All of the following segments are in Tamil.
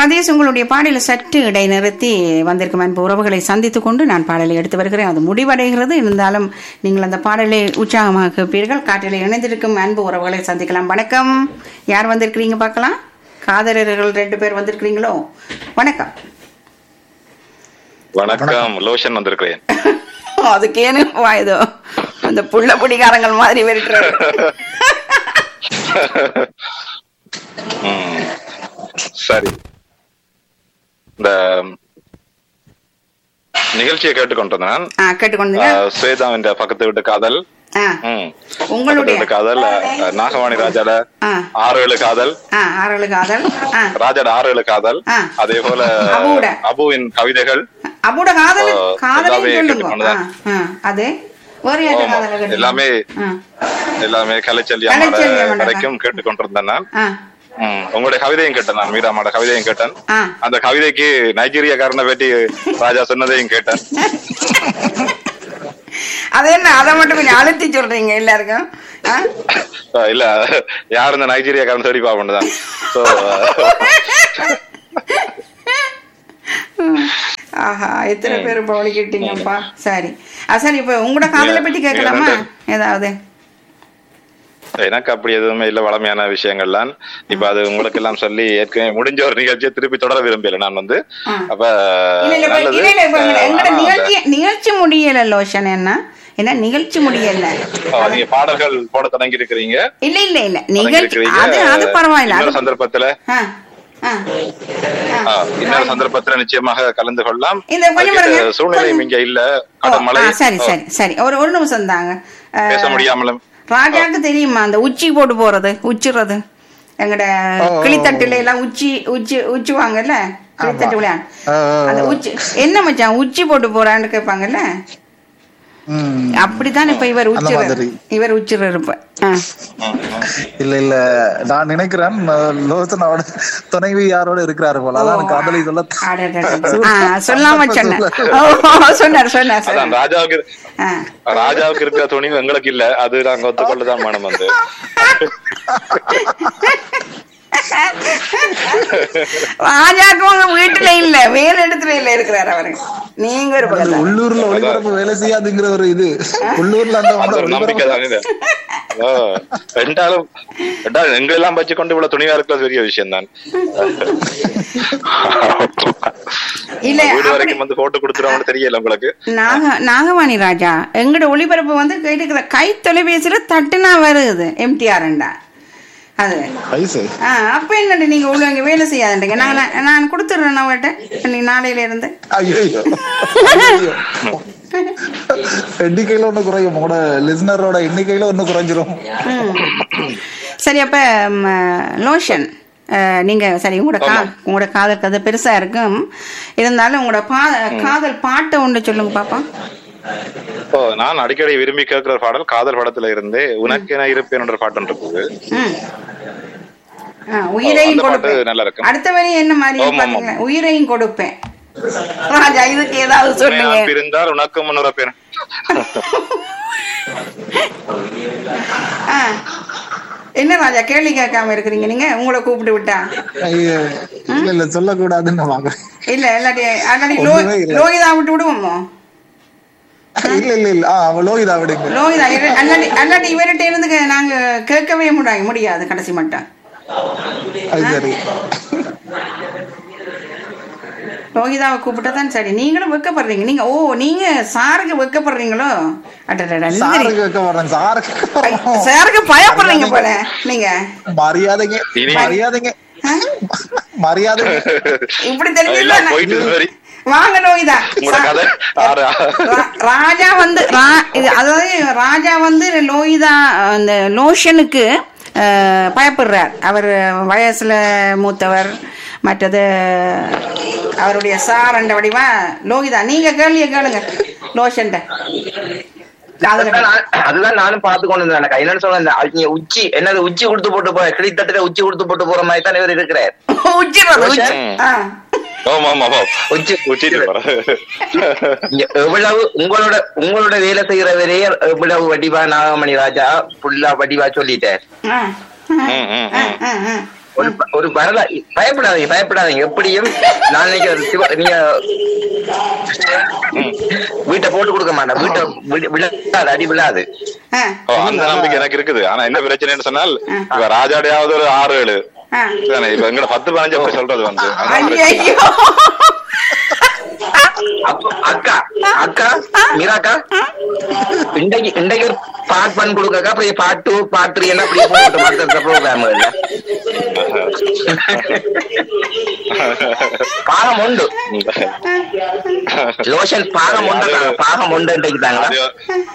சதீஷ் உங்களுடைய பாடலை சற்று இடைநிறுத்தி வந்திருக்கும் அன்பு உறவுகளை சந்தித்துக் கொண்டு நான் பாடலை எடுத்து வருகிறேன் அது முடிவடைகிறது இருந்தாலும் நீங்கள் அந்த பாடலை உற்சாகமாக கேட்பீர்கள் காற்றில் இணைந்திருக்கும் அன்பு உறவுகளை சந்திக்கலாம் வணக்கம் யார் வந்திருக்கிறீங்க பார்க்கலாம் காதலர்கள் ரெண்டு பேர் வந்திருக்கிறீங்களோ வணக்கம் வணக்கம் லோஷன் வந்திருக்கிறேன் அதுக்கு ஏன்னு வாயுதோ அந்த புள்ள பிடிக்காரங்கள் மாதிரி வெறுக்கிறாரு ம், சரி இந்த நிகழ்ச்சியை கேட்டுக்கொண்டிருந்தேன் நான். ஆ கேட்டுக்கொண்டு ஆஹ், ஸ்வேதாவின் பக்கத்து வீட்டு காதல் ஆ ம். பக்கத்து உங்களுடைய வீட்டு காதல் ஆஹ், நாகவாணி ராஜால ஆ ஆறு ஏழு காதல் ஆ ஆறுகளு காதல் ஆ ராஜாட ஆறு ஏழு காதல் ஆ. அதே போல அபுவோட. அபுவின் கவிதைகள் அபோட காதல் ஆ, காதலையும் எல்லாமே சொல்லுங்க கேட்டுக்கொண்டுதான். ஆ, ஆ, அது வேற யார்ட்ட ஆமா. காதலை கேட்டீங்க? எல்லாமே ஆ, எல்லாமே கலைச்செல்வி கலைச்செல்வி அம்மாட அம்மாட. வரைக்கும் கேட்டுக்கொண்டிருந்தேன் நான் ஆ, ம், உங்களுடைய கவிதையும் கேட்டேன் நான் மீராமாட கவிதையும் கேட்டேன் ஆ. அந்த கவிதைக்கு நைஜீரியாக்காரனை பற்றி ராஜா சொன்னதையும் கேட்டேன் அது என்ன அதை மட்டும் கொஞ்சம் அழுத்தி சொல்றீங்க எல்லாருக்கும் ஆ? அஹ் இல்ல யார் இந்த நைஜீரியாக்காரன் தேடி பாப்பேன் சோ ஆஹா எத்தனை பேர் பவளிக்கிட்டீங்கப்பா சரி ஆ, சரி இப்ப உங்களோட காதலை பத்தி கேட்கலாமா ஏதாவது எனக்கு அப்படி எதுவுமே இல்ல வளமையான விஷயங்கள்லாம் இப்ப அது உங்களுக்கு எல்லாம் சொல்லி ஏற்கனவே முடிஞ்ச ஒரு நிகழ்ச்சியை திருப்பி தொடர விரும்பல நான் வந்து ஆ. அப்ப இல்ல இல்ல இப்ப- நல்லது இல்ல இல்ல இப்ப எங்கட- எங்கட ஆனா நிகழ்ச்சி நிகழ்ச்சி முடியல லோஷன் என்ன என்ன நிகழ்ச்சி முடியல அந்த- ஆ, நீங்க பாடல்கள் போட தொடங்கி இருக்கிறீங்க இல்ல இல்ல இல்ல நிகழ்ச்சி அது அது பரவாயில்ல அது சந்தர்ப்பத்துல ஆ, ஆ, ஆ, ஆ. இன்னொரு சந்தர்ப்பத்துல நிச்சயமாக கலந்து கொள்ளலாம் இந்த கொஞ்சம் அதுக்கு பாருங்க. சூழ்நிலையும் இங்க இல்ல ஓ, கடும் மழை ஆ, சரி சரி சரி ஒரு ஒரு நிமிஷம் தாங்க ஆ, பேச முடியாமலும் ராஜாக்கு தெரியுமா அந்த உச்சி போட்டு போறது உச்சிறது எங்கட கிளித்தட்டுல எல்லாம் உச்சி உச்சி உச்சுவாங்கல்ல கிளித்தட்டு விளையாடு ஆ, ஆ, ஆ. அந்த உச்சி என்ன மச்சான் உச்சி போட்டு போறான்னு கேட்பாங்கல்ல ம். அப்படித்தான் இப்ப இவர் அந்த உச்சிர மாதிரி. இவர் உச்சிர இருப்ப ஆ. ம், ம். இல்ல இல்ல நான் நினைக்கிறேன் அஹ், லோசனோட துணைவி யாரோட இருக்கிறாரு போல அதான் காதலி சொல்ல அடடடட. ஆ, சொல்லாம சொன்னேன் ஓ, சொன்னார் சொன்னார் அதான் சொன்னார் ராஜாவுக்கு ஆ. ராஜாவுக்கு இருக்கிற துணிவு எங்களுக்கு இல்ல அது நாங்க ஒத்துக்கொள்ளதான் மனம் வந்து ராஜாக்கு உங்க வீட்டுல இல்ல வேற இடத்துல இல்ல இருக்கிறாரு அவரு நீங்க ஒரு அது பக்கத்துல உள்ளூர்ல ஒளிபரப்பு வேலை செய்யாதுங்கிற ஒரு இது உள்ளூர்ல அந்த அந்த ஒரு நம்பிக்கை ஒளிபரப்பு தான் இது ஓ, ரெண்டாலும் ரெண்டாலும் எங்களெல்லாம் வச்சு கொண்டு இவ்வளவு துணிவா இருக்கிறது பெரிய விஷயம் தான் இல்ல, வீடு அப்படி- வரைக்கும் வந்து போட்டு கொடுத்துருவாங்கன்னு தெரியல உங்களுக்கு நாக நாகவாணி ராஜா எங்கட ஒளிபரப்பு வந்து கேட்டுக்கிற கை தொலைபேசியில தட்டுனா வருது எம்டிஆர்ண்டா அது வயசு ஆ அப்ப என்னடி நீங்க உள்ள இங்க வேலை செய்யாதுன்றீங்க நான் நான் கொடுத்துடுறேன் அவர்கிட்ட நீ நாளையில இருந்து ஐயோ எண்ணிக்கையில ஒண்ணு குறையும் உங்களோட லிசனரோட எண்ணிக்கையில ஒண்ணு குறைஞ்சிரும் ம். சரி அப்ப ம், லோஷன் அஹ், நீங்க சரி உங்களோட கா உங்களோட காதல் கதை பெருசா இருக்கும் இருந்தாலும் உங்களோட பா காதல் பாட்டை ஒன்று சொல்லுங்க பாப்பா இப்போ நான் அடிக்கடி விரும்பி கேட்கிற பாடல் காதல் படத்துல இருந்து உனக்கு என இருப்பேன் என்ற பாட்டு ஒன்று இருக்குது ம். ஆ, உயிரையும் அந்த பாட்டு கொடுப்பேன் நல்லா இருக்கும். அடுத்த வரி என்ன மாதிரி ஆமா, ஆமா. பாத்தீங்களா உயிரையும் கொடுப்பேன் ராஜா இதுக்கு ஏதாவது சொல்லுங்க உண்மையா பிரிந்தால் உனக்கு முன்னுறப்பேன் ஆ. என்ன ராஜா கேள்வி கேட்காம இருக்கிறீங்க நீங்க உங்களை கூப்பிட்டு விட்டா ஐயோ, இல்ல இல்ல சொல்லக்கூடாதுன்னு வாங்குறேன் இல்ல இல்லாட்டி அல்லாட்டி லோ ஒண்ணுமே இல்ல. லோகிதா விட்டு விடுவோமோ இல்ல இல்ல இல்ல ஆ அவ லோகிதா விடுங்க லோகிதா இவ- அல்லாட்டி அல்லாட்டி இவர்கிட்ட இருந்து கே- நாங்க கேட்கவே முடியாது முடியாது கடைசி மட்டும் அது சரி லோகிதாவை கூப்பிட்டா தான் சரி நீங்களும் வெக்கப்படுறீங்க நீங்க ஓ நீங்க சாருக்கு வெக்கப்படுறீங்களோ அடடடா இந்த சாருக்கு வைக்க வர்றேன் சாருக்கு வைக்க ஐ, வர்றோம். சாருக்கு பயப்படுறீங்க போல நீங்க மரியாதைங்க இனி- மரியாதைங்க மரியாதைங்க இப்படி இல்ல தெரிஞ்சா போயிட்டு சரி வாங்க லோகிதா உங்களோட சா- கதை ஆறு ரா- ராஜா வந்து ரா- இது அதாவது ராஜா வந்து லோகிதா அந்த லோஷனுக்கு அஹ், பயப்படுறார் அவர் வயசுல மூத்தவர் மற்றது அவருடைய சார் என்ற வடிவா லோகிதா நீங்க கேள்விய கேளுங்க லோஷன்ட காதல அதுதான் நான்- அதுதான் நானும் பார்த்து கொண்டு இருந்தேன் எனக்கு என்னன்னு சொல்ல அவங்க உச்சி என்னது உச்சி கொடுத்து போட்டு போற கிளித்தட்டுல உச்சி கொடுத்து போட்டு போற மாதிரி தான் இவர் இருக்கிறார் உச்சிடுறது உச்சி ம். ஆ. ஆமா ஆமா ஆமா உச்சி உச்சிட்டு போறேன் இங்க எவ்வளவு உங்களோட உங்களோட வேலை செய்யறவரே எவ்வளவு வடிவா நாகமணி ராஜா ஃபுல்லா வடிவா சொல்லிட்டார் ஆ. ம், ம், ஆ, ம். ஆ, ஆ. ஒரு ஒரு வரல பயப்படாதீங்க பயப்படாதீங்க எப்படியும் நான் நினைக்கிறேன் சிவ- நீங்க வீட்டை போட்டு கொடுக்க மாட்டேன் வீட்டை வி- விழாது அடி விழாது ஆ, ஓ, அந்த நம்பிக்கை எனக்கு இருக்குது ஆனா என்ன பிரச்சனைன்னு சொன்னால் இப்ப ராஜாடையாவது ஒரு ஆறு ஏழு ஆ. தானே, இப்ப எங்கட பத்து பதினஞ்சு அப்படி சொல்றது வந்து அதான் பிரச்சனை. ஐயையோ. அப்ப அக்கா அக்கா மீராக்கா இன்றைக்கு இன்றைக்கு ஒரு பார்ட் ஒன் கொடுக்கக்கா அப்படியே பார்ட் டூ பார்ட் த்ரீ எல்லாம் அப்படியே போட்டு மற்ற ப்ரோக்ராம் இல்ல பாகம் உண்டு லோஷன் பாகம் உண்டு பாகம் உண்டு இன்றைக்கு தாங்களா அது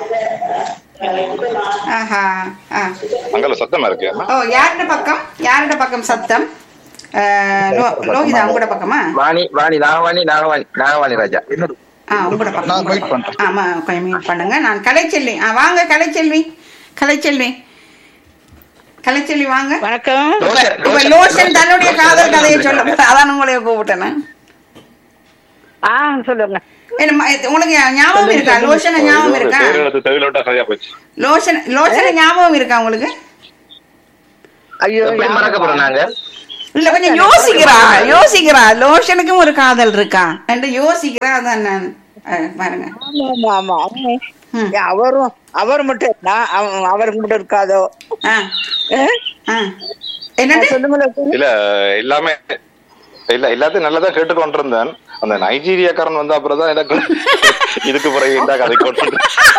ஆஹா, ஆ. அங்கல சத்தமா இருக்கு ஓ யாருட பக்கம் யாருட பக்கம் சத்தம் ஆ, லோ- லோகிதா உங்களோட பக்கமா வாணி வாணி நாகவாணி நாகவாணி நாகவாணி ராஜா என்னோட ஆ உங்களோட பக்கம் நான் wait பண்றேன். ஆமா கொஞ்சம் மீட் பண்ணுங்க நான் கலைச்செல்வி ஆ வாங்க கலைச்செல்வி கலைச்செல்வி கலைச்செல்வி வாங்க வணக்கம் லோஷன், இப்ப லோஷன். லோஷன் தன்னுடைய காதல் கதையை சொல்ல அதான் உங்களைய கூப்பிட்டேன் நான். ஆ சொல்லுங்க என்ன, ம- உங்களுக்கு ஞாபகம் இருக்கா லோஷனை ஞாபகம் இருக்கா தேவையில்லாத தேவையில்லாத சரியா போச்சு லோஷன் லோஷனை ஞாபகம் இருக்கா உங்களுக்கு ஐயோ எப்படி மறக்க போறோம் நாங்க இல்ல கொஞ்சம் யோசிக்கிறா யோசிக்கிறா லோஷனுக்கும் ஒரு காதல் இருக்கா என்று யோசிக்கிறா அதான் நான் அஹ், பாருங்க ஆமா ஆமா ஆமா ம். அவரும் அவர் மட்டும் என்ன அவ- அவருக்கு மட்டும் இருக்காதோ ஆ ஆ? ஆ என்னது சொல்லுங்களேன் இல்ல எல்லாமே இல்ல எல்லாத்தையும் நல்லதா கேட்டுக்கொண்டிருந்தேன் அந்த நைஜீரியாக்காரன் வந்த அப்புறம் தான் எனக்கு இதுக்கு பிறகு இந்த கதை கொண்டு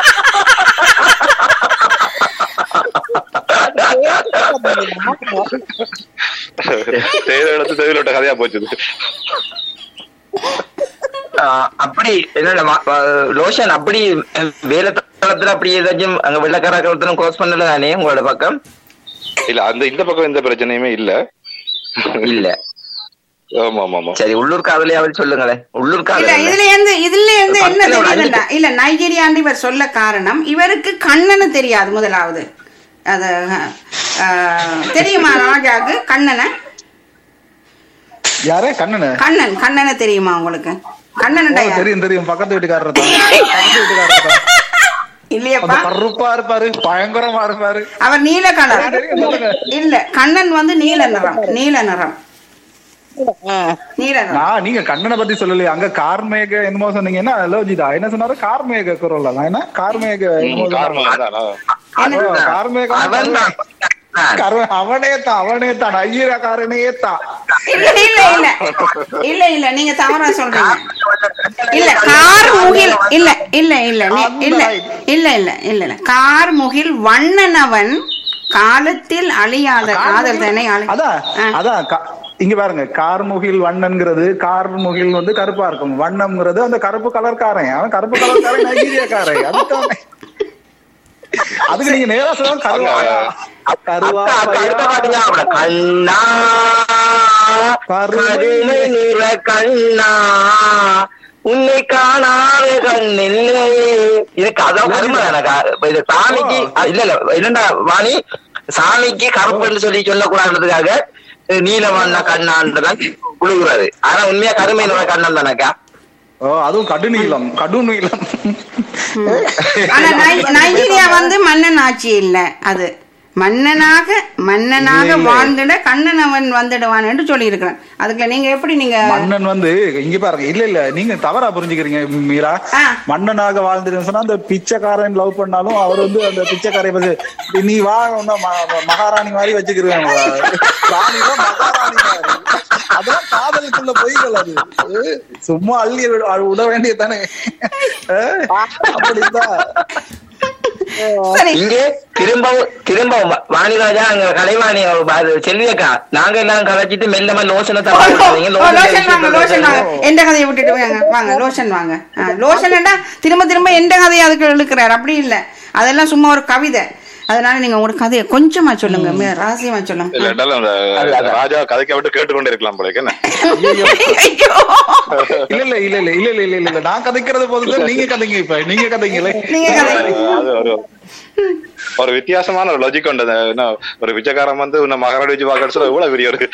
தேவையில்லாத தேவையில்லாத கதையா போச்சு இது. ஆஹ் அப்படி என்னோட லோஷன் அப்படி அஹ், வேலை தளத்துல அப்படி ஏதாச்சும் அங்க வெள்ளக்கார கலத்திலும் க்ளோஸ் பண்ணல தானே உங்களோட பக்கம் இல்ல அந்த இந்த பக்கம் எந்த பிரச்சனையுமே இல்ல இல்ல ஆமா ஆமா ஆமா சரி உள்ளூர் காதலையாவது சொல்லுங்களேன் உள்ளூர் இல்ல காதல் இதுல இருந்து இதுல இருந்து என்ன பக்கத்துல ஒரு தெரியுதுன்னா இல்ல நைஜீரியாண்டு இவர் சொல்ல காரணம் இவருக்கு கண்ணனு தெரியாது முதலாவது அது அஹ், தெரியுமா ராஜாக்கு கண்ணனை யாரே கண்ணனு கண்ணன் கண்ணனை தெரியுமா உங்களுக்கு கண்ணன்டா ஓ, யார்? தெரியும் தெரியும் பக்கத்து வீட்டுக்காரர் தான் பக்கத்து வீட்டுக்காரர் தான் அந்த இல்லையப்பா கருப்பா இருப்பாரு பயங்கரமா இருப்பாரு அவர் நீல கலர் தெரியும், சொல்லுங்க. இல்ல கண்ணன் வந்து நீல நிறம் நீல நிறம் ஆ. நீல நிறம் நான் நீங்க கண்ணனை பத்தி சொல்லலையே அங்க கார்மேக என்னமோ சொன்னீங்க என்ன லோஜிதா என்ன சொன்னாரு கார்மேக குரல் என்ன கார்மேக என்னமோ ம், காரணம் அதானா? சொன்னாரு. ஓ, கார்மேக அவன் தான் கரு- அவனே தான் அவனே தான் ஐயரக்காரனே தான் இல்ல இல்ல இல்ல இல்ல இல்ல நீங்க தவறா சொல்றீங்க இல்ல கார் முகில் இல்ல இல்ல இல்ல நீ- இல்ல இல்ல இல்ல இல்ல இல்ல கார் முகில் வண்ணனவன் காலத்தில் அழியாத காதல் தானே அழி- அதான் ஆ. அதான் கா- இங்க பாருங்க கார்முகில் வண்ணன்ங்கிறது கார்முகில் வந்து கருப்பா இருக்கும் வண்ணம்ங்கிறது அந்த கருப்பு கலர்காரன் அவன் கருப்பு கலர்காரன் நைஜீரியாக்காரன் அதுக்கான அதுக்கு நீங்க நேரா சொல்லுங்க கருவாயா கருவா அக்கா, அக்கா, அடுத்த பாட்டு ஞாபகம். கண்ணா கருணை நிற கண்ணா உன்னை காணாத கண்ணில்லை இது கதை கருமை எனக்கு இது சாமிக்கு அ, இல்ல இல்ல என்னடா வாணி சாமிக்கு கருப்புன்னு சொல்லி சொல்லக்கூடாதுன்றதுக்காக நீல வண்ண கண்ணான்றதான் குழுகுறாரு ஆனா உண்மையா கருமை நிற கண்ணன் தானக்கா ஓ அதுவும் கடுநீளம் கடுநீளம் ஆனா நை- நைஜீரியா வந்து மன்னன் ஆட்சி இல்ல அது மன்னனாக மன்னனாக இல்ல, இல்ல. வாழ்ந்துட கண்ணன் அவன் வந்துடுவான் என்று சொல்லி இருக்கிறேன் அதுக்குள்ள நீங்க எப்படி நீங்க மன்னன் வந்து இங்க பாருங்க இல்ல இல்ல நீங்க தவறா புரிஞ்சுக்கிறீங்க மீரா ஆ. மன்னனாக வாழ்ந்துருன்னு சொன்னா அந்த பிச்சைக்காரன் லவ் பண்ணாலும் அவர் வந்து அந்த பிச்சைக்காரை பத்தி நீ வா உன்னை ம- ம- மகாராணி மாதிரி வச்சுக்கிறேன் ராணி தான் மகாராணி மாதிரி. அதெல்லாம் காதலுக்குள்ள பொய்கள் அது ஏ, சும்மா அள்ளி விட விட வேண்டியதானே அப்படித்தான் சரி இங்கே திரும்பவும் திரும்பவும் வா- வாணிராஜா அங்க கலைவாணி அவ- அது செல்வியக்கா நாங்க எல்லாம் கலைச்சிட்டு மெல்லமா லோசனை ஓ, தப்பா ஓ, விடாதீங்க. ஓ, லோஷன் வாங்க லோசனை லோஷன் வாங்க எந்த கதையை விட்டுட்டு வாங்க வாங்க லோஷன் வாங்க ஆ, லோஷன்டா திரும்ப திரும்ப எந்த கதையை அதுக்கு இழுக்கிறார் அப்படி இல்ல அதெல்லாம் சும்மா ஒரு கவிதை அதனால நீங்க உங்களோட கதையை கொஞ்சமா சொல்லுங்க மிக ரகசியமா இல்ல சொல்லுங்க இருந்தாலும் அந்த அது, அது. ராஜா கதைக்க விட்டு கேட்டுக்கொண்டே இருக்கலாம் போல என்ன ஐயோ. இல்ல இல்ல இல்ல இல்ல இல்ல இல்ல இல்ல இல்ல நான் கதைக்கிறது போதும் நீங்க கதைங்க இப்ப நீங்க கதைங்களே நீங்க கதை அது ஒரு ஒரு வித்தியாசமான ஒரு லாஜிக் உண்டு அது என்ன, ஒரு பிச்சைக்காரன் வந்து உன்னை மகாராணி வச்சு பாக்க சொல்ல எவ்வளவு பெரிய ஒரு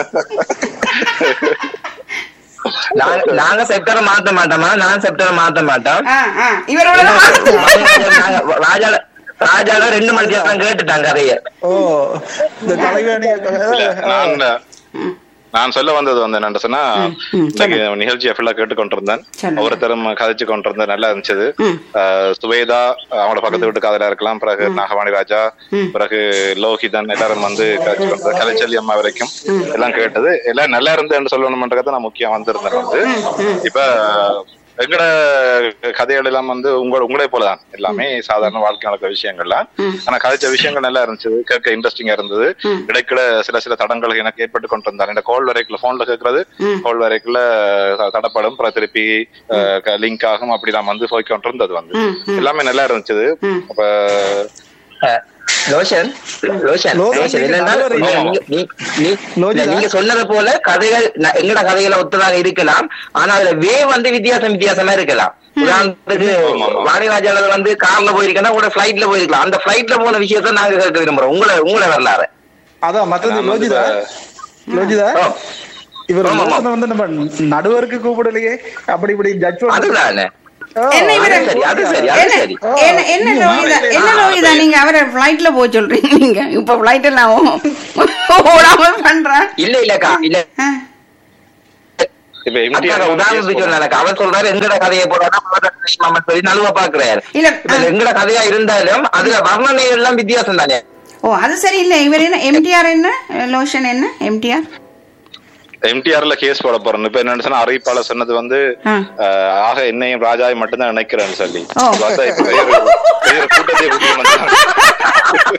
நாங்க- நாங்க செப்டரை மாத்த மாட்டோமா நான் செப்டரை மாத்த மாட்டோம் ஆ, ஆ. இவரோட மாத்து. வாணிராஜா, நாங்க ராஜா ராஜால ரெண்டு மணி நேரம் கேட்டுட்டாங்க கதைய ஓ இந்த தலைகாணி இல்ல, நான் நான் சொல்ல வந்தது வந்து என்னன்னு சொன்னா இன்னைக்கு நிகழ்ச்சியை ஃபுல்லா கேட்டு கொண்டிருந்தேன் சொல்லுங்க. ஒவ்வொருத்தரும் கதைச்சு கொண்டிருந்தேன் நல்லா இருந்துச்சு ம். ஆஹ் சுவேதா அவங்களோட பக்கத்து வீட்டு காதலா இருக்கலாம் பிறகு நாகவாணி ராஜா பிறகு லோகிதன் எல்லாரும் வந்து கதைச்சு கொண்டு கலைச்செல்வி அம்மா வரைக்கும் எல்லாம் கேட்டது எல்லாம் நல்லா இருந்தேன்னு சொல்லணும்ன்றத நான் முக்கியம் வந்திருந்தேன் வந்து இப்ப எங்கட கதைகள் எல்லாம் வந்து உங்க உங்களே போலதான் எல்லாமே சாதாரண வாழ்க்கை நடக்கிற விஷயங்கள்லாம் ஆனா கதைச்ச விஷயங்கள் நல்லா இருந்துச்சு கேட்க இன்ட்ரெஸ்டிங்கா இருந்தது இடைக்கிட சில சில தடங்கள் எனக்கு ஏற்பட்டு கொண்டு வந்தார் இந்த கோல் வரைக்குள்ள போன்ல கேட்கறது கோல் வரைக்குள்ள த- தடப்படும் அப்புறம் திருப்பி லிங்க் ஆகும் அப்படி நான் வந்து போய் கொண்டு இருந்தது வந்து எல்லாமே நல்லா இருந்துச்சு அப்ப அஹ், லோஷன் லோஷன் லோஷன் லோஷன் நீங்க என்னன்னா நடுவர் நீங்க- ஆமா. நீங்க- நீ- நீ- லோஜிதா? நீங்க சொன்னது போல கதைகள் ந- எங்கட கதைகளை ஒத்ததாக இருக்கலாம் ஆனா அதுல வே வந்து வித்தியாசம் வித்தியாசமா இருக்கலாம் உதாரணத்துக்கு ஆமா, ஆமா. வாணிராஜானது வந்து கார்ல போயிருக்கேன்னா கூட பிளைட்ல போயிருக்கலாம் அந்த பிளைட்ல போன விஷயத்த நாங்க கேட்க விரும்புறோம் உங்களை உங்களை வரலாறு அதான் மத்தது நான் வந்து லோஜிதா லோஜிதா ஓ, இவர் ஆமா, ஆமா. லோசனை வந்து நம்ம நடுவருக்கு கூப்பிடலையே அப்படி இப்படி ஜட்ஜ் அதுதானே என்ன இவர அது சரி, அது சரி, அது என்ன சரி. என்ன என்ன லோகிதா என்ன லோகிதா நீங்க அவரை பிளைட்ல போக சொல்றீங்க நீங்க இப்ப பிளைட் எல்லாம் ஓடாம பண்றேன் இல்ல இல்லக்கா இல்ல ஆ. இப்ப அக்கா MTR உதாரணத்துக்கு சொன்னாங்க அவர் சொல்றாரு எங்கட கதையை போறாரு சொல்லி நழுவ பாக்குறாரு இல்ல இப்ப எங்கட கதையா இருந்தாலும் அதுல வர்ணனை எல்லாம் வித்தியாசம் தானே ஓ அது சரி இல்ல இவர் என்ன எம்டிஆர் என்ன லோஷன் என்ன எம்டிஆர் எம்டிஆர்ல கேஸ் போட போறேன் இப்ப என்ன சொன்னா அறிவிப்பாளர் சொன்னது வந்து ஆ. ஆஹ், ஆக என்னையும் ராஜாவை மட்டும்தான் நினைக்கிறேன்னு சொல்லி ஓ. பார்த்தா இப்ப பெரிய ஒரு- பெரிய ஒரு கூட்டத்தை கூட்டி வந்தாங்க.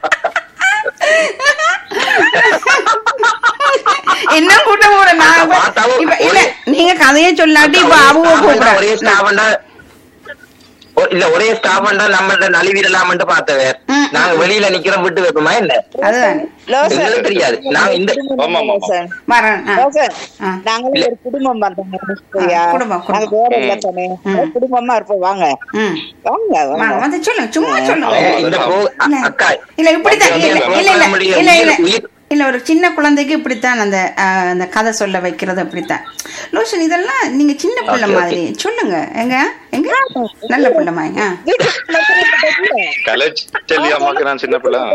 என்ன கூட்டம் கூட நான் இப்ப- பார்த்தாவும் இப்ப இல்ல ஒரே- நீங்க கதையை சொல்லாட்டி இப்ப அவங்க ஒரே கூப்பிடுறாங்க ஸ்டாஃப் இல்ல ஒரே ஸ்டாஃப் நம்மள்ட்ட நழுவிடலாம்னு பார்த்தவர் ம். நாங்க வெளியில நிக்கிறோம் விட்டு வைப்போமா என்ன அதுதான் லோசன் எங்களுக்கு தெரியாது நாங்க இந்த ஆமா, ஆமா. லோசன் வரேன் ஆ. லோசன் ஆ. நாங்களும் ஒரு குடும்பம் வந்தோம் சரியா குடும்பம், நாங்க குடும்பம். வேற இல்ல தானே ம். குடும்பமா இருப்போம் வாங்க ம் வாங்க வாங்க வாங்க வந்து சொல்லுங்க சும்மா சொல்லுங்க ஆமா. இந்த pro- அ- இல்ல, அக்கா இல்ல இப்படித்தான் இல்ல இல்ல இல்ல இல்ல நம்முடைய இல்ல இல்ல உயிர்- உயிர் இல்ல ஒரு சின்ன குழந்தைக்கு இப்படித்தான் அந்த அஹ், அந்த கதை சொல்ல வைக்கிறது அப்படித்தான் லோஷன் இதெல்லாம் நீங்க சின்ன பிள்ளை Okay, மாதிரி சொல்லுங்க எங்க எங்க நல்ல பிள்ளை மாதிரி ஆ. கலைச்செல்வி அம்மாக்கு நான் சின்ன பிள்ளை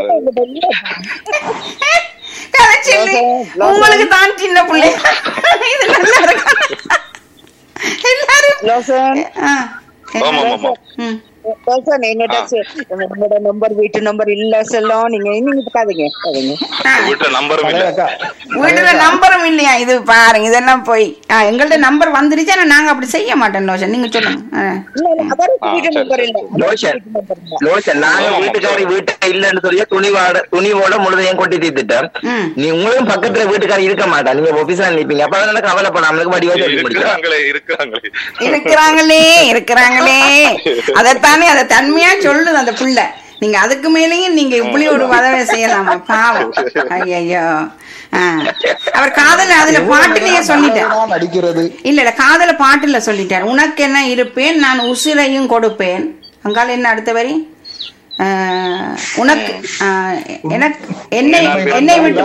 கதை சொல்லி உங்களுக்கு தான் சின்ன பிள்ளை இது நல்லா இருக்கு எல்லாரும் லோசன் ஆ. ஆமா ஆமா ஆமா ம். லோசன் என்னோட உங்களோட நம்பர் வீட்டு நம்பர் இல்ல செல்லம் நீங்க நீங்க இருக்காதீங்க இருக்காதீங்க. ஆ. வீட்டுல நம்பரும் இல்ல அக்கா வீட்டுல நம்பரும் இல்லையா இது பாருங்க இதெல்லாம் போய் ஆ, எங்கள்ட்ட நம்பர் வந்துருச்சு ஆனா நாங்க அப்படி செய்ய மாட்டோம் லோஷன் நீங்க சொல்லுங்க ஆ. இல்ல இல்ல அவருக்கு ஆ, வீட்டு சரி, நம்பர் சரி. இல்ல லோஷன் வீட்டு number இல்ல. லோஷன் நாங்க ஆமா, வீட்டுக்காரி வீட்டை இல்லன்னு சொல்லி துணிவோட துணிவோட முழுதையும் கொட்டி தீர்த்துட்டோம் ம். நீ உங்களும் பக்கத்துல வீட்டுக்காரி இருக்க மாட்டா நீங்க ஆபீஸ்ல நிப்பீங்க அப்ப அதனால கவலைப்பட நம்மளுக்கு வடிவா சொல்லி முடிக்கலாம் இருக்கிறாங்களே இருக்கிறாங்களே இருக்கிறாங்களே இருக்கிறாங்களே அதைத்தானே அதை தன்மையா சொல்லுது அந்த புள்ள நீங்க அதுக்கு மேலேயும் நீங்க இப்படி ஒரு வதவை செய்யலாமா பாவம் ஐயோ அவர் காதல அதுல பாட்டுலயே சொல்லிட்டார் நான் நடிக்கிறது இல்ல இல்ல காதல பாட்டுல சொல்லிட்டார் உனக்கு என்ன இருப்பேன் நான் உசிரையும் கொடுப்பேன் அங்கால என்ன அடுத்த வரி ஆஹ், உனக்கு ஆஹ், எனக்கு என்னை என்னை விட்டு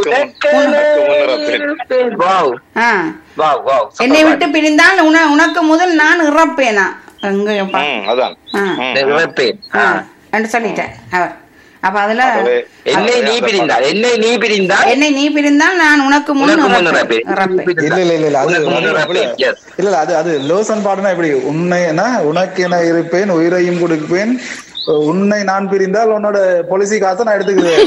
வாவ் ஆ வாவ் வாவ் என்னை விட்டு பிரிந்தால் உன உனக்கு முதல் நான் இறப்பேனா அங்கப்பா ம் அதான் ஆ. ம். இறப்பேன். ஆ, என்று சொல்லிட்டார் அவர் அப்ப அதுல அதுவே என்னை நீ பிரிந்தால் என்னை நீ பிரிந்தால் என்னை நீ பிரிந்தால் நான் உனக்கு முன் உனக்கு முன் இறப்பேன். இறப்பேன். இறப்பேன். இல்ல இல்ல இல்ல இல்ல அது உனக்கு முன் அது- இறப்பேன். Yes. இல்ல இல்ல அது அது லோசன் பாடுனா எப்படி உன்னை என்ன உனக்கு என இருப்பேன் உயிரையும் கொடுப்பேன் உன்னை நான் பிரிந்தால் உன்னோட பொலிசி காசை நான் எடுத்துக்கிறேன்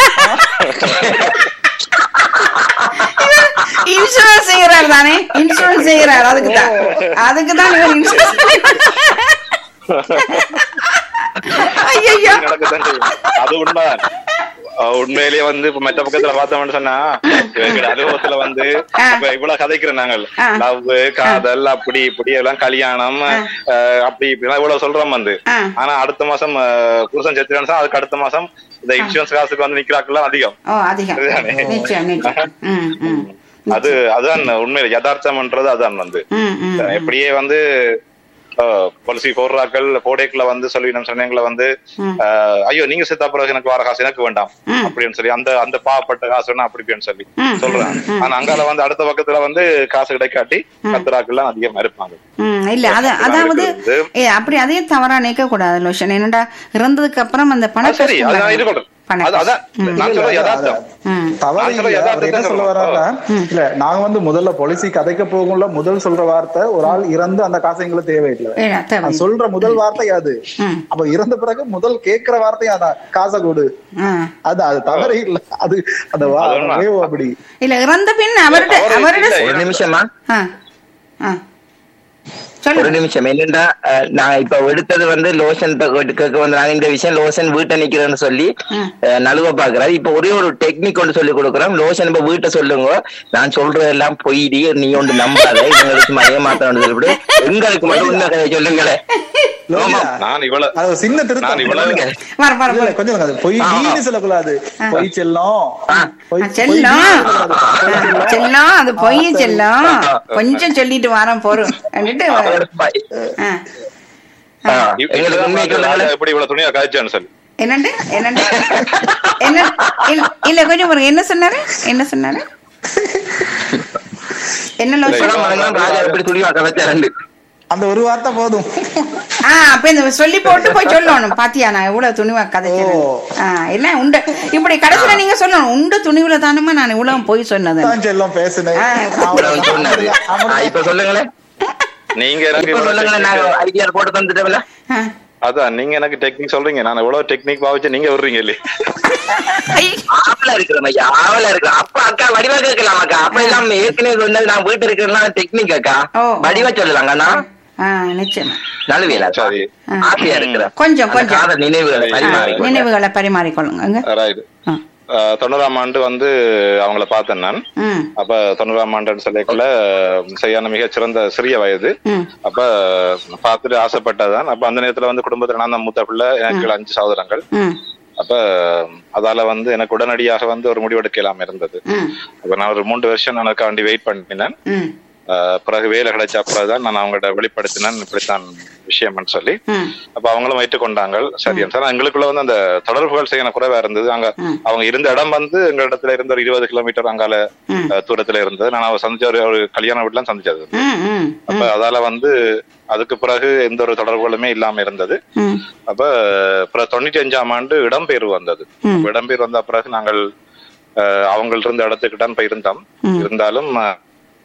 இன்சூரன்ஸ் செய்யறாரு தானே இன்சூரன்ஸ் செய்யறாரு அதுக்கு தான் அதுக்கு தான் இவர் இன்சூரன்ஸ் ஐயோ நடக்கத்தான் செய்யும். அது உண்மைதான் அஹ் உண்மையிலேயே வந்து இப்ப மற்ற பக்கத்துல பார்த்தோம்னு சொன்னா எங்க அனுபவத்துல வந்து ஆ. இப்ப இவ்வளவு கதைக்கிறோம் நாங்கள் ஆ. லவ் காதல் அப்படி இப்படி எல்லாம் கல்யாணம் அஹ் அப்படி இப்படி எல்லாம் இவ்வளவு சொல்றோம் வந்து ஆ. ஆனா அடுத்த மாசம் அஹ், புருஷன் செத்துறான்னு அதுக்கு அடுத்த மாசம் இந்த இன்சூரன்ஸ் காசுக்கு வந்து நிக்கிறாக்கெல்லாம் அதிகம் ஓ அதிகம் இதுதானே? நிச்சயம் நிச்சயம் ம் ம் அது அதுதான் உண்மையில யதார்த்தம்ன்றது அதான் வந்து ம் ம் எப்படியே வந்து பாலிசி போடுறாக்கள் போடேக்குள்ள வந்து சொல்லி நம்ம சொன்னீங்கள வந்து ஆஹ், ஐயோ நீங்க செத்தா பிறகு எனக்கு வர காசு எனக்கு வேண்டாம் அப்படின்னு சொல்லி அந்த அந்த பாவப்பட்ட காசு வேணா அப்படி இப்படின்னு சொல்லி சொல்றாங்க ஆனா அங்கால வந்து அடுத்த பக்கத்துல வந்து காசு கிடைக்காட்டி கத்துறாக்கள்லாம் அதிகமா இருப்பாங்க ம் இல்ல அது இப்ப அதாவது இருக்கிறது. ஏ அப்படி அதே தவறா நினைக்க கூடாது லோஷன் என்னடா இறந்ததுக்கு அப்புறம் அந்த பண அது சரி கஷ்டம் அது நான் வரும். இருக்கட்டும் பண அது அதான் கஷ்டம். நான் சொல்ற யதார்த்தம் ம். தவறு நான் சொல்ற இல்ல. அவர் யதார்த்தத்தை என்ன சொல்ல சொல்றேன். வர்றாருன்னா இல்ல நாங்க வந்து முதல்ல பாலிசி கதைக்க போகும்ல முதல் சொல்ற வார்த்தை ஒரு ஆள் இறந்து அந்த காசு எங்களுக்கு தேவையில்லை ஏ, தேவை. நான் சொல்ற முதல் வார்த்தை அது ம். அப்ப இறந்த பிறகு முதல் கேக்குற வார்த்தையும் அதான் காசை கொடு ஆ. அது அது தவறு இல்ல அது அந்த வா- அது உண்மை. வேவு அப்படி இல்ல இறந்த பின் அவர்கிட்ட தவறு அவர்கிட்ட இல்லை. ஒரு நிமிஷமா ஆ. ஆ. ஒரு சொல்லுங்க நிமிஷம் என்னடா அஹ், நான் இப்ப எடுத்தது வந்து லோஷன் கேட்க வந்து நாங்க இந்த விஷயம் லோஷன் வீட்டை நிக்கிறேன்னு சொல்லி ம். அஹ், நழுவ பாக்குறாரு இப்ப ஒரே ஒரு டெக்னிக் ஒன்று சொல்லி கொடுக்குறோம் லோஷன் இப்ப வீட்டை சொல்லுங்க நான் சொல்றதெல்லாம் பொய்டி நீ ஒன்று நம்பாத இவங்களுக்கு மழைய மாத்தணும் சொல்லிவிடு எங்களுக்கு மட்டும் உண்மை கதையை சொல்லுங்களேன் லோகிதா, நான் இவ்வளவு அது ஒரு சின்ன நான் திருத்தம் இவ்வளவு வர வர இல்ல, வர இல்ல, கொஞ்சம் அது பொய் நீன்னு சொல்லக்கூடாது பொய் செல்லம் பொய்- ஆ, செல்லம் பொய் ஆ, செல்லம். செல்லம் அது பொய் செல்லம் கொஞ்சம் சொல்லிட்டு வாரம் போறோம் அப்படின்ட்டு ஆ. ஆ, எங்களுக்கு உண்மையை ராஜா சொல்லுங்களேன் எப்படி இவ்வளவு துணியா காய்ச்சான்னு சொல்லி என்னண்டு என்னண்டு என்ன இல்ல- இல்ல கொஞ்சம் பாருங்க என்ன சொன்னாரு என்ன சொன்னாரு என்ன லோஷன் இப்பதான் பாருங்க, ராஜா எப்படி துணிவா கதைச்சாரு அந்த ஒரு வார்த்தை போதும் ஆ அப்ப இந்த சொல்லி போட்டு போய் சொல்லணும் பாத்தியா நான் எவ்வளவு துணிவா கதைச்சேன் ஓ. ஆ எல்லாம் உண்டு இப்படி கடைசியில நீங்க சொல்லணும் உண்டு துணிவுல தானமா நான் இவ்வளவு போய் சொன்னது தான் செல்லம் பேசுனேன் ஆ, அப்புறம் சொன்னாரு ஆ, இப்ப சொல்லுங்களேன் நீங்க எனக்கு இப்ப இவ்வளவு சொல்லுங்களேன் நாங்க technique- ஐடியா போட்டு தந்துட்டோம்ல ஆ. அதான் நீங்க எனக்கு டெக்னிக் சொல்றீங்க நான் எவ்வளவு டெக்னிக் பாவிச்சு நீங்க விடுறீங்க இல்லையே ஐ, ஆவலா இருக்கிறோம் ஐயா ஆவலா இருக்கிறோம் அப்ப அக்கா வடிவா கேட்கலாம் அக்கா அப்ப எல்லாம் ஏற்கனவே சொன்னது நான் வீட்டு இருக்கிறேன் டெக்னிக் அக்கா ஓ. வடிவா சொல்லலாங்க அண்ணா ஆ நிச்சயமா நழுவியலா சரி ஆசையா இருக்கிறேன் கொஞ்சம், அந்த கொஞ்சம். காதல் நினைவுகளை ஆ, பரிமாறிக்கொள்ள. நினைவுகளை பரிமாறிக்கொள்ளுங்க ரைட் ஆ. தொண்ணூறாம் ஆண்டு வந்து அவங்கள பார்த்தேன் நான் ம் அப்ப தொண்ணூறாம் ஆண்டுன்னு சொல்லிக்கல சரியான மிகச் சிறந்த சிறிய வயது ம் அப்ப பார்த்துட்டு ஆசைப்பட்டதான் அப்ப அந்த நேரத்துல வந்து குடும்பத்துல நான் தான் மூத்த பிள்ளை எனக்கு அஞ்சு சகோதரங்கள் ம் அப்ப அதால வந்து எனக்கு உடனடியாக வந்து ஒரு முடிவெடுக்க இல்லாம இருந்தது ம் அப்ப நான் ஒரு மூன்று வருஷம் நான் அதுக்காண்டி வெயிட் பண்ணினேன் ம் ஆஹ் பிறகு வேலை கிடைச்ச அப்புறம்தான் நான் அவங்கள்ட்ட வெளிப்படுத்தினேன் இப்படித்தான் விஷயம்னு சொல்லி ம் அப்ப அவங்களும் ஏற்றுக்கொண்டாங்க சரி சார் எங்களுக்குள்ள வந்து அந்த தொடர்புகள் செய்யன குறைவா இருந்தது அங்க ம். அவங்க இருந்த இடம் வந்து எங்க இடத்துல இருந்த ஒரு இருபது கிலோமீட்டர் அங்கால ம். அஹ், தூரத்துல இருந்தது நான் அவ சந்திச்ச ஒரு ஒரு கல்யாண வீட்டுல சந்திச்சது ம் ம் அப்ப அதால வந்து அதுக்கு பிறகு எந்த ஒரு தொடர்புகளுமே இல்லாம இருந்தது ம் அப்ப அப்புறம் தொண்ணூத்தி அஞ்சாம் ஆண்டு இடம்பெயர்வு வந்தது ம். அப்ப இடம்பெயர்வு வந்த பிறகு நாங்கள் அஹ், அவங்கள் இருந்த இடத்துக்கு தான் போய் இருந்தோம் ம். இருந்தாலும் அஹ்,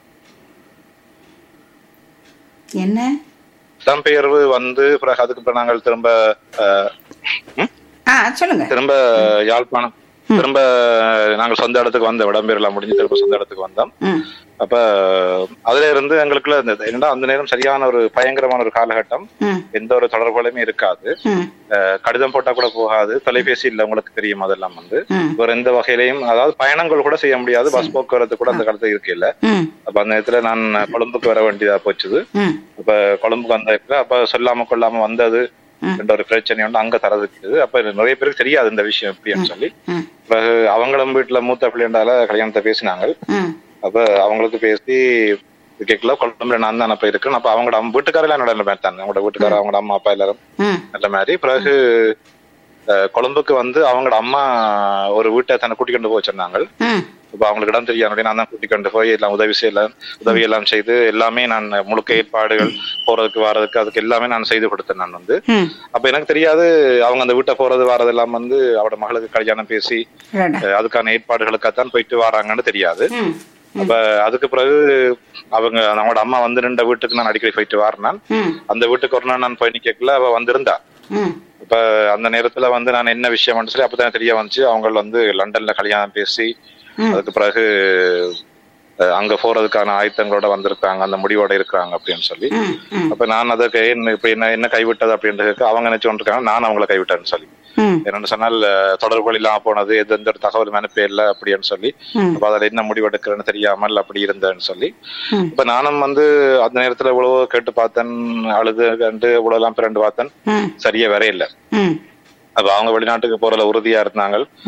என்ன இடம்பெயர்வு வந்து பிறகு அதுக்கு பிறகு நாங்கள் திரும்ப அஹ், ம்? ஆ சொல்லுங்க திரும்ப யாழ்ப்பாணம் திரும்ப நாங்கள் சொந்த இடத்துக்கு வந்தோம் இடம்பெயர்லாம் முடிஞ்சு திரும்ப சொந்த இடத்துக்கு வந்தோம் ம் அப்ப அதுல இருந்து எங்களுக்குள்ள இந்த என்னடா அந்த நேரம் சரியான ஒரு பயங்கரமான ஒரு காலகட்டம் ம் எந்த ஒரு தொடர்புகளுமே இருக்காது ம் அஹ், கடிதம் போட்டா கூட போகாது தொலைபேசி இல்ல உங்களுக்கு தெரியும் அதெல்லாம் வந்து ம் ஒரு எந்த வகையிலையும் அதாவது பயணங்கள் கூட செய்ய முடியாது பஸ் போக்குவரத்து கூட அந்த காலத்துல இருக்கு இல்ல ம் அப்ப அந்த நேரத்துல நான் கொழும்புக்கு வர வேண்டியதா போச்சுது ம் அப்ப கொழும்புக்கு வந்த இடத்துல அப்ப சொல்லாம கொள்ளாம வந்தது ம். என்ற ஒரு பிரச்சனை வந்து அங்க தரதுக்குது அப்ப நிறைய பேருக்கு தெரியாது இந்த விஷயம் எப்படின்னு சொல்லி ம் பிறகு அவங்களும் வீட்டுல மூத்த பிள்ளைண்டால கல்யாணத்தை பேசினாங்க ம் அப்ப அவங்களுக்கு பேசி கேட்கல கொழும்புல நான் தான் போய் இருக்கேன் அப்ப அவங்களோட அம்மா- வீட்டுக்காரெல்லாம் நல்ல மாதிரி தான் அவங்களோட வீட்டுக்காரர் அவங்களோட அம்மா அப்பா எல்லாரும் ம் நல்ல மாதிரி பிறகு அஹ், கொழும்புக்கு வந்து அவங்களோட அம்மா ஒரு வீட்டை தன்னை கூட்டிக் கொண்டு போய் வச்சிருந்தாங்க ம் இப்ப அவங்களுக்கு இடம் தெரியாது நான் தான் கூட்டிக் கொண்டு போய் எல்லாம் உதவி செய்யலாம் உதவி எல்லாம் செய்து எல்லாமே நான் முழுக்க ஏற்பாடுகள் போறதுக்கு வர்றதுக்கு அதுக்கு எல்லாமே நான் செய்து கொடுத்தேன் நான் வந்து ம் அப்ப எனக்கு தெரியாது அவங்க அந்த வீட்டை போறது வர்றது எல்லாம் வந்து அவட மகளுக்கு கல்யாணம் பேசி ரெடா அஹ், அதுக்கான ஏற்பாடுகளுக்காகத்தான் போயிட்டு வராங்கன்னு தெரியாது ம் அப்ப அதுக்கு பிறகு அவங்க அவங்களோட அம்மா வந்து நின்ற வீட்டுக்கு நான் அடிக்கடி போயிட்டு வரேன் ம் அந்த வீட்டுக்கு ஒரு நாள் நான் போய் நிக்கல அவ வந்திருந்தா ம் இப்ப அந்த நேரத்துல வந்து நான் என்ன விஷயம் சொல்லி அப்பதான் தெரிய வந்துச்சு அவங்க வந்து லண்டன்ல கல்யாணம் பேசி ம். அதுக்கு பிறகு அஹ், அங்க போறதுக்கான ஆயத்தங்களோட வந்திருக்காங்க அந்த முடிவோட இருக்கிறாங்க அப்படின்னு சொல்லி ம் ம் அப்ப நான் அதுக்கு என்ன இப்ப என்ன என்ன கைவிட்டது அப்படின்றது அவங்க நினைச்சு இருக்காங்க நான் அவங்கள கைவிட்டேன்னு சொல்லி ம் என்னன்னு சொன்னால் அஹ், தொடர்புகள் இல்லாம போனது எது எந்த ஒரு தகவலும் அனுப்ப இல்லை அப்படின்னு சொல்லி ம். அப்ப அதுல என்ன முடிவெடுக்கிறேன்னு தெரியாமல் அப்படி இருந்தேன்னு சொல்லி ம். இப்ப நானும் வந்து அந்த நேரத்துல இவ்வளவு கேட்டு பார்த்தேன் அழுது கண்டு இவ்வளவு எல்லாம் பிறண்டு பார்த்தேன் ம் சரியா வரையில ம் அப்ப அவங்க வெளிநாட்டுக்கு போறதுல உறுதியா இருந்தாங்க ம்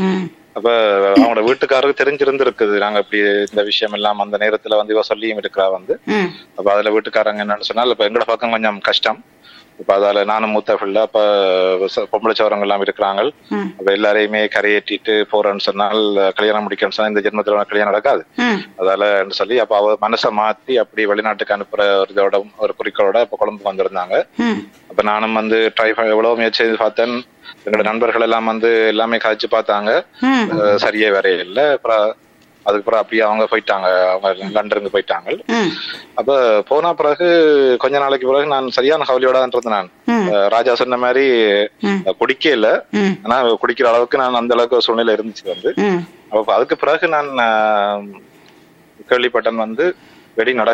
அப்ப அவங்களோட வீட்டுக்காரருக்கு தெரிஞ்சிருந்திருக்குது நாங்க இப்படி இந்த விஷயம் எல்லாம் அந்த நேரத்துல வந்து இவ சொல்லியும் இருக்கிறா வந்து ம் அப்ப அதுல வீட்டுக்காரங்க என்னன்னு சொன்னால் இப்ப எங்களோட பக்கம் கொஞ்சம் கஷ்டம் இப்ப அதால நானும் மூத்த பிள்ளை அப்ப ச- பொம்பளை சவரங்க எல்லாம் இருக்கிறாங்க ம். அப்ப எல்லாரையுமே கரையேற்றிட்டு போறேன்னு சொன்னால் கல்யாணம் முடிக்கணும்னு சொன்னா இந்த ஜென்மத்துல உனக்கு கல்யாணம் நடக்காது ம் அதால என்று சொல்லி அப்ப அவ மனசை மாத்தி அப்படி வெளிநாட்டுக்கு அனுப்புற ஒரு இதோட ஒரு குறிக்கோளோட இப்ப கொழும்புக்கு வந்திருந்தாங்க ம் அப்ப நானும் வந்து ட்ரை எவ்வளவு முயற்சி செய்து பார்த்தேன் எங்களோட நண்பர்கள் எல்லாம் வந்து எல்லாமே கழிச்சு பார்த்தாங்க ம் அஹ் சரியே வரையே இல்லை அப்புறம் அதுக்கப்புறம் அப்படியே அவங்க போயிட்டாங்க அவங்க லண்டனுக்கு போயிட்டாங்க ம் அப்ப போன பிறகு கொஞ்ச நாளைக்கு பிறகு நான் சரியான கவலையோட தான் இருந்தேன் நான் ம். அஹ் ராஜா சொன்ன மாதிரி ம். அஹ் குடிக்க இல்ல ம் ஆனா குடிக்கிற அளவுக்கு நான் அந்த அளவுக்கு ஒரு சூழ்நிலை இருந்துச்சு வந்து ம் அப்ப அதுக்கு பிறகு நான் ஆஹ், கேள்விப்பட்டேன் வந்து வெடி நட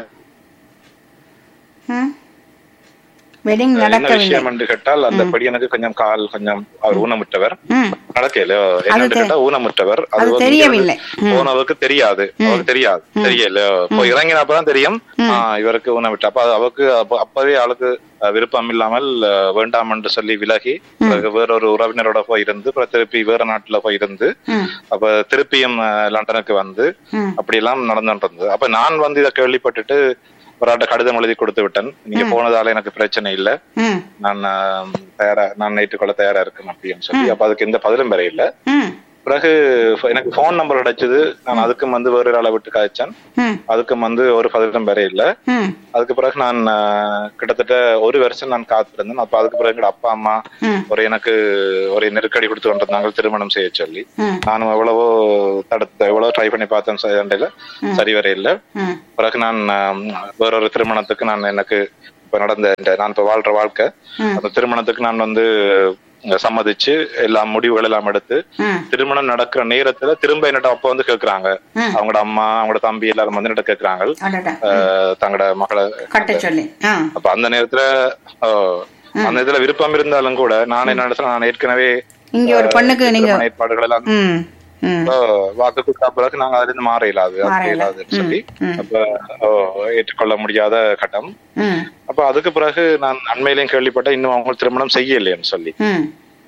ம் வெட்டிங் என்ன நடக்கவில்லை விஷயம் என்று கேட்டால் அந்த படியனுக்கு கொஞ்சம் கால் கொஞ்சம் அவர் ஊனமுற்றவர் ம் நடக்கல என்னன்னு தெ- கேட்டா ஊனமுற்றவர் அது வந்து தெரியவில்லை. ம். போனவருக்கு தெரியாது அவருக்கு தெரியாது தெரியல போய் இறங்கினப்பதான் தெரியும் ஆஹ், இவருக்கு ஊனமிட்ட அப்ப அது அவருக்கு அப்ப- அப்பவே ஆளுக்கு அஹ், விருப்பம் இல்லாமல் அஹ், வேண்டாம் என்று சொல்லி விலகி பிறகு வேறொரு உறவினரோட போய் இருந்து அப்புறம் திருப்பி வேற நாட்டுல போய் இருந்து ம் அப்ப திருப்பியும் அஹ், லண்டனுக்கு வந்து ம் அப்படி எல்லாம் நடந்துட்டு இருந்தது அப்ப நான் வந்து இதை கேள்விப்பட்டுட்டு ஒரு ஆட்ட கடிதம் எழுதி கொடுத்து விட்டேன் நீங்க போனதால எனக்கு பிரச்சனை இல்ல ம் நான் ஆஹ், தயாரா நான் ஏற்றுக்கொள்ள தயாரா இருக்கேன் அப்படின்னு சொல்லி அப்ப அதுக்கு எந்த பதிலும் வர இல்ல ம் பிறகு ஃப- எனக்கு ஃபோன் நம்பர் கிடைச்சது நான் அதுக்கும் வந்து வேறு ஒரு ஆளை விட்டு காய்ச்சேன் ம் அதுக்கும் வந்து ஒரு பதிலும் வர இல்ல ம் அதுக்கு பிறகு நான் ஆஹ், கிட்டத்தட்ட ஒரு வருஷம் நான் காத்திருந்தேன் அப்ப அதுக்கு பிறகு எங்க அப்பா அம்மா ம். ஒரு எனக்கு ஒரு நெருக்கடி கொடுத்து கொண்டிருந்தாங்க திருமணம் செய்ய சொல்லி ம். நானும் எவ்வளவோ தடுத்து எவ்வளவு ட்ரை பண்ணி பார்த்தேன் சண்டையில சரி வர இல்ல ம் பிறகு நான் ஆஹ், வேறொரு திருமணத்துக்கு நான் எனக்கு இப்ப நடந்த இந்த நான் இப்ப வாழ்ற வாழ்க்கை அந்த திருமணத்துக்கு நான் வந்து அஹ், சம்மதிச்சு எல்லா முடிவுகள் எல்லாம் எடுத்து ம் திருமணம் நடக்கிற நேரத்துல திரும்ப என்னட்ட அப்பா வந்து கேக்குறாங்க ம். அவங்களோட அம்மா அவங்களோட தம்பி எல்லாரும் வந்து என்னட்ட கேக்குறாங்க அடடா அஹ், தங்களோட மகளை கட்ட சொல்லி ஆ அப்ப அந்த நேரத்துல அஹ், அந்த நேரத்துல விருப்பம் இருந்தாலும் கூட நான் என்ன நினைச்சேன் நான் ஏற்கனவே இங்க ஒரு பெண்ணுக்கு நீங்க திருமண ஏற்பாடுகள் எல்லாம் ம் ம் அஹ், வாக்கு கொடுத்த பிறகு நாங்க அதுல இருந்து மாற இயலாது மாற அப்படி இயலாது. இயலாதுன்னு சொல்லி ம், ம். அப்ப அஹ், ஏற்றுக்கொள்ள முடியாத கட்டம் ம் அப்ப அதுக்கு பிறகு நான் அண்மையிலையும் கேள்விப்பட்டேன் இன்னும் அவங்க திருமணம் செய்யலைன்னு சொல்லி ம்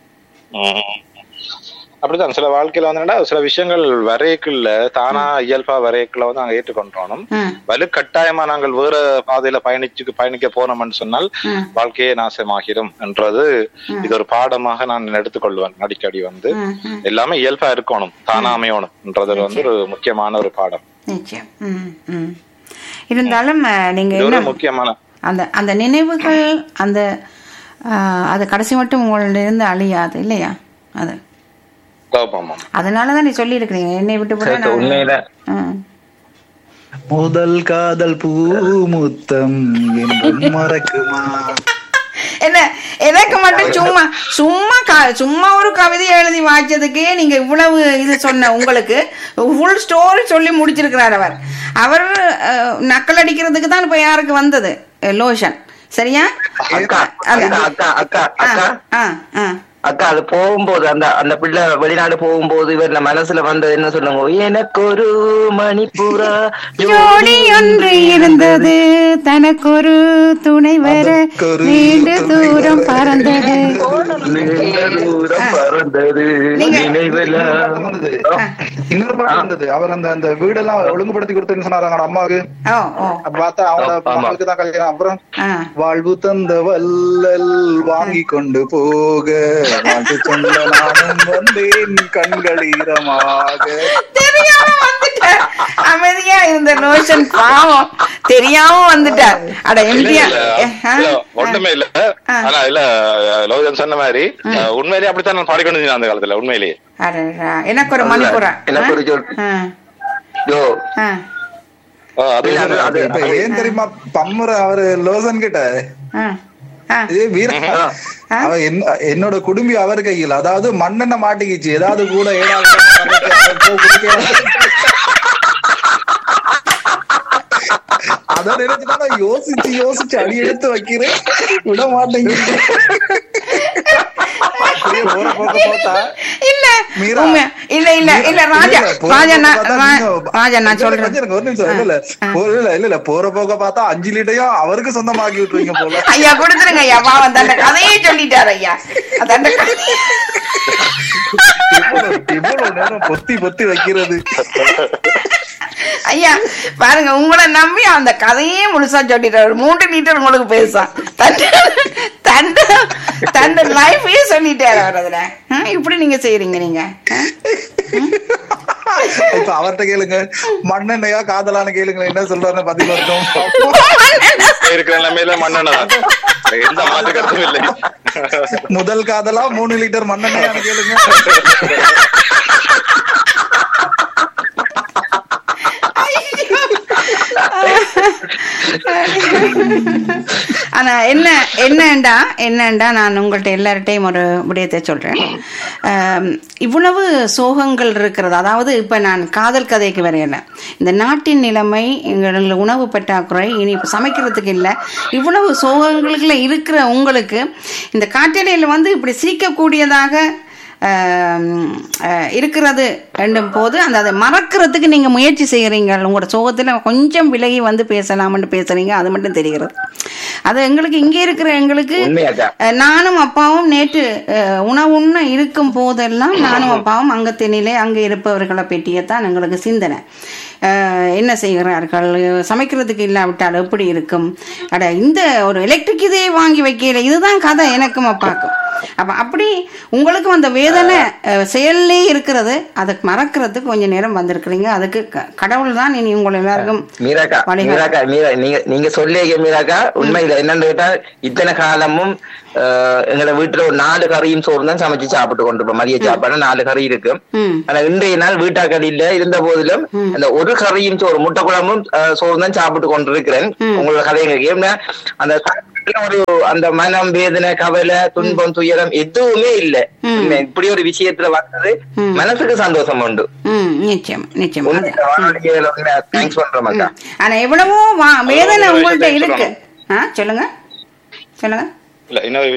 உம். அப்படிதான் சில வாழ்க்கையில வந்து என்னடா, சில விஷயங்கள் வரைக்குள்ள தானா இயல்பா வரைக்குள்ள வந்து நாங்க ஏற்றுக்கொண்டோம் ம் வலு கட்டாயமா நாங்கள் வேற பாதையில பயணிச்சு பயணிக்க போனோம்னு சொன்னால் ம். வாழ்க்கையே நாசமாகிரும் என்றது இது ஒரு பாடமாக நான் எடுத்துக்கொள்வேன் அடிக்கடி வந்து ம் ம் எல்லாமே இயல்பா இருக்கணும் தானா அமையணும் என்றது வந்து ஒரு முக்கியமான ஒரு பாடம் நிச்சயம் ம் ம் இருந்தாலும் அஹ், நீங்க இது என்ன ஒரு முக்கியமான அந்த அந்த நினைவுகள் அந்த ஆஹ், அது கடைசி மட்டும் உங்களிருந்து அழியாது இல்லையா அது கோபமா அதனால தான் நீ சொல்லியிருக்கிறீங்க என்னை விட்டு போட சரி, உண்மையில ம் முதல் காதல் பூ முத்தம் என்றும் மறக்குமா என்ன எனக்கு மட்டும் சும்மா சும்மா க- சும்மா ஒரு கவிதை எழுதி வாய்ச்சதுக்கே நீங்க இவ்வளவு இது சொன்ன உங்களுக்கு ஃபுல் ஸ்டோரி சொல்லி முடிச்சிருக்கிறார் அவர் அவர் அஹ், நக்கல் அடிக்கிறதுக்கு தான் இப்ப யாருக்கு வந்தது அஹ், லோஷன் சரியா அக்கா அது- அக்கா அக்கா அக்கா ஆ, அக்கா ஆ, ஆ. அக்கா அது போகும்போது அந்த அந்த பிள்ளை வெளிநாடு போகும்போது இவர் மனசுல வந்தது என்ன சொல்லுங்க எனக்கு ஒரு மணிப்புறா ஜோடி ஒன்று இருந்தது தனக்கொரு துணை வர அதற்கொரு நீண்ட துணை தூரம் வர. பறந்தது நீண்ட தூரம் பறந்தது நீங்க- நினைவெல்லாம் இருந்தது. இன்னொரு பாடம் இருந்தது அவர் அந்த அந்த வீடெல்லாம் ஒழுங்குபடுத்தி கொடுத்தேன்னு சொன்னாரு அவங்க அம்மாவுக்கு ஓ ஓ அப்ப பார்த்தா அவங்க ஆமா. மகளுக்கு தான் கல்யாணம் அப்புறம் ஆ வாழ்வு தந்த வல்லல் வாங்கி கொண்டு போக வாழ்த்து சொல்ல நானும் வந்தேன் கண்கள் ஈரமாக தெரியாம வந்துட்டார் அமைதியா இருந்த லோஷன் பாவம் தெரியாம வந்துட்டார் அட எம்டியா இல்ல, இல்ல, ஒண்ணுமே இல்ல ஆனா இல்ல லோகன் சொன்ன மாதிரி அஹ், உண்மையிலேயே அப்படித்தான் நான் பாடிக்கொண்டு இருந்தேன் அந்த காலத்துல உண்மையிலேயே எனக்கு ஒரு மணிப்புறா எனக்கு ஒரு சொல் ஆ, யோ ஆ, அஹ், அது இல்ல, அது- அது- இப்ப ஏன் தெரியுமா பம்முற அவரு லோசன் கிட்ட ஆ, ஆ. ஏ வீர அவன் என்ன- என்னோட குடும்பி அவர் கையில் அதாவது மண்ணெண்ண மாட்டிக்கிச்சு ஏதாவது கூட ஏதாவது போ, குடிக்க. அத நினைச்சுதான் நான் யோசிச்சு யோசிச்சு அடி எடுத்து வைக்கிறேன் விட மாட்டேங்குது அப்படியே போற போக்க பார்த்தா இல்ல மீரா. உண்மை. இல்ல இல்ல இல்ல ராஜா இல்ல, போற ராஜா போக்க நான் பார்த்தா ரா- நீங்க- ராஜா நான் இல்ல, சொல்றேன் கொஞ்சம் இருங்க, ஒரு நிமிஷம் இல்ல இல்ல போற- இல்ல இல்ல இல்ல போற போக்க பார்த்தா அஞ்சு லிட்டையும் அவருக்கு சொந்தமாக்கி விட்டுருவீங்க போல ஐயா கொடுத்துருங்க ஐயா பாவம் தண்ட கதையே சொல்லிட்டாரு ஐயா தண்ட கதை இவ்வளவு இவ்வளவு நேரம் பொத்தி பொத்தி வைக்கிறது ஐயா பாருங்க உங்களை நம்பி அந்த கதையே முழுசா சொல்லிட்டாரு மூன்று லிட்டர் உங்களுக்கு பேசான் தண்ட தண்ட தண்ட லைஃபே சொல்லிட்டாரு அவர் அதுல ஆ, இப்படி நீங்க செய்யறீங்க நீங்க ஆ? இப்ப அவர்ட்ட கேளுங்க மண்ணெண்ணையா காதலான கேளுங்க என்ன சொல்றாருன்னு பதில் வரட்டும் இருக்கிற நிலைமையில மண்ணெண்ணெய் தான் எந்த மாற்று கருத்தும் இல்லை முதல் காதலா மூணு லிட்டர் மண்ணெண்ணையான்னு கேளுங்க ஆனா என்ன என்னண்டா என்னண்டா நான் உங்கள்ட்ட எல்லார்ட்டையும் ஒரு விடயத்தை சொல்றேன் ஆம், இவ்வளவு சோகங்கள் இருக்கிறது அதாவது இப்ப நான் காதல் கதைக்கு வரையல இந்த நாட்டின் நிலைமை எங்களில் உணவு பற்றாக்குறை இனி இப்ப சமைக்கிறதுக்கு இல்லை இவ்வளவு சோகங்களுக்குள்ள இருக்கிற உங்களுக்கு இந்த காற்றலையில் வந்து இப்படி சிரிக்கக்கூடியதாக ஆம், அஹ், இருக்கிறது ரெண்டும் போது அந்த அதை மறக்கிறதுக்கு நீங்கள் முயற்சி செய்கிறீங்க உங்களோட சோகத்தில் கொஞ்சம் விலகி வந்து பேசலாம்னு பேசுறீங்க அது மட்டும் தெரிகிறது அது எங்களுக்கு இங்கே இருக்கிற எங்களுக்கு உண்மையாக்கா அஹ், நானும் அப்பாவும் நேற்று அஹ், உணவுண்ண இருக்கும் போதெல்லாம் நானும் அப்பாவும் அங்கத்தினிலே அங்கே இருப்பவர்களை பற்றியத்தான் எங்களுக்கு சிந்தனை அஹ், என்ன செய்கிறார்கள் சமைக்கிறதுக்கு இல்லாவிட்டால் எப்படி இருக்கும் அட இந்த ஒரு எலக்ட்ரிக் இதே வாங்கி வைக்கல இதுதான் கதை எனக்கும் அப்பாக்கும் அப்ப அப்படி உங்களுக்கும் அந்த வேதனை அஹ், செயல்லே இருக்கிறது அதை மறக்கிறதுக்கு கொஞ்ச நேரம் வந்திருக்கிறீங்க அதுக்கு க- கடவுள் தான் இனி உங்களை எல்லாருக்கும் மீராக்கா வழிகாட்டு. மீராக்கா மீரா நீங்க நீங்க சொல்லிய மீராக்கா உண்மையில என்னன்னு கேட்டா இத்தனை காலமும் ஆஹ், எங்களோட வீட்டுல ஒரு நாலு கறியும் சோறு தான் சமைச்சு சாப்பிட்டு கொண்டு இருப்போம் மதிய சாப்பாடு நாலு கறி இருக்கு ம் ஆனா இன்றைய நாள் வீட்டாக்கள் இல்ல இருந்த போதிலும் அந்த ஒரு கறியும் சோறு முட்டை குழம்பும் ஆஹ், சோறு தான் சாப்பிட்டு கொண்டிருக்கிறேன் உங்களோட கதைகளுக்கு ஏன்னா அந்த சாப்பாட்டுல ஒரு அந்த மனம் வேதனை கவலை துன்பம் துயரம் எதுவுமே இல்ல உண்மை, இப்படி ஒரு விஷயத்துல வந்தது மனசுக்கு சந்தோஷம் உண்டு ம் நிச்சயம் நிச்சயம் அது தேங்க்ஸ் பண்றோம் அக்கா ஆனா எவ்வளவோ வா- வேதனை ஒரு உங்கள்ட்ட விஷயத்தை இருக்கு ஆ சொல்லுங்க சொல்லுங்க இல்ல இன்னொரு